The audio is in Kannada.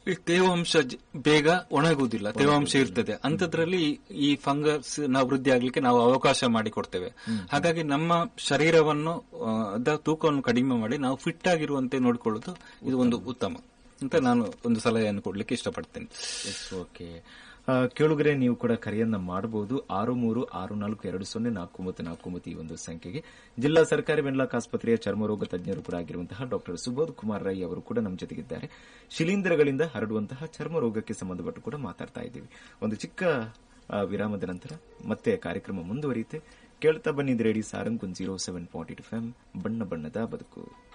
ಈ ತೇವಾಂಶ ಜ- ಬೇಗ ಒಣಗುವುದಿಲ್ಲ ತೇವಾಂಶ ಇರ್ತದೆ ಅಂತದ್ರಲ್ಲಿ ಈ ಫಂಗಸ್ ನ ವೃದ್ಧಿ ಆಗ್ಲಿಕ್ಕೆ ನಾವು ಅವಕಾಶ ಮಾಡಿಕೊಡ್ತೇವೆ ಹಾಗಾಗಿ ನಮ್ಮ ಶರೀರವನ್ನು ಆ, ಅದ ತೂಕವನ್ನು ಕಡಿಮೆ ಮಾಡಿ ನಾವು ಫಿಟ್ ಆಗಿರುವಂತೆ ನೋಡಿಕೊಳ್ಳೋದು ಇದು ಒಂದು ಉತ್ತಮ ಅಂತ ನಾನು ಒಂದು ಸಲಹೆಯನ್ನು ಕೊಡ್ಲಿಕ್ಕೆ ಇಷ್ಟಪಡ್ತೇನೆ ಎಸ್ ಓಕೆ ಕೇಳುಗರೆ ನೀವು ಕೂಡ ಕರೆಯನ್ನ ಮಾಡಬಹುದು ಆರು ಮೂರು ಆರು ನಾಲ್ಕು ಎರಡು ಸೊನ್ನೆ ನಾಲ್ಕು ಒಂಬತ್ತು ನಾಲ್ಕು ಒಂಬತ್ತು ಈ ಒಂದು ಸಂಖ್ಯೆಗೆ ಜಿಲ್ಲಾ ಸರ್ಕಾರಿ ವೆನ್ಲಾಕ್ ಆಸ್ಪತ್ರೆಯ ಚರ್ಮರೋಗ ತಜ್ಞರು ಕೂಡ ಆಗಿರುವಂತಹ ಡಾಕ್ಟರ್ ಸುಬೋಧ್ ಕುಮಾರ್ ರೈ ಅವರು ಕೂಡ ನಮ್ಮ ಜೊತೆಗಿದ್ದಾರೆ ಶಿಲೀಂಧ್ರಗಳಿಂದ ಹರಡುವಂತಹ ಚರ್ಮ ರೋಗಕ್ಕೆ ಸಂಬಂಧಪಟ್ಟು ಕೂಡ ಮಾತಾಡ್ತಾ ಇದ್ದೀವಿ ಒಂದು ಚಿಕ್ಕ ಆ, ವಿರಾಮದ ನಂತರ ಮತ್ತೆ ಕಾರ್ಯಕ್ರಮ ಮುಂದುವರಿಯುತ್ತೆ ಕೇಳ್ತಾ ಬನ್ನಿದ್ರೆ radio Sarang zero seven point eight F ಬಣ್ಣ ಬಣ್ಣದ ಬದುಕು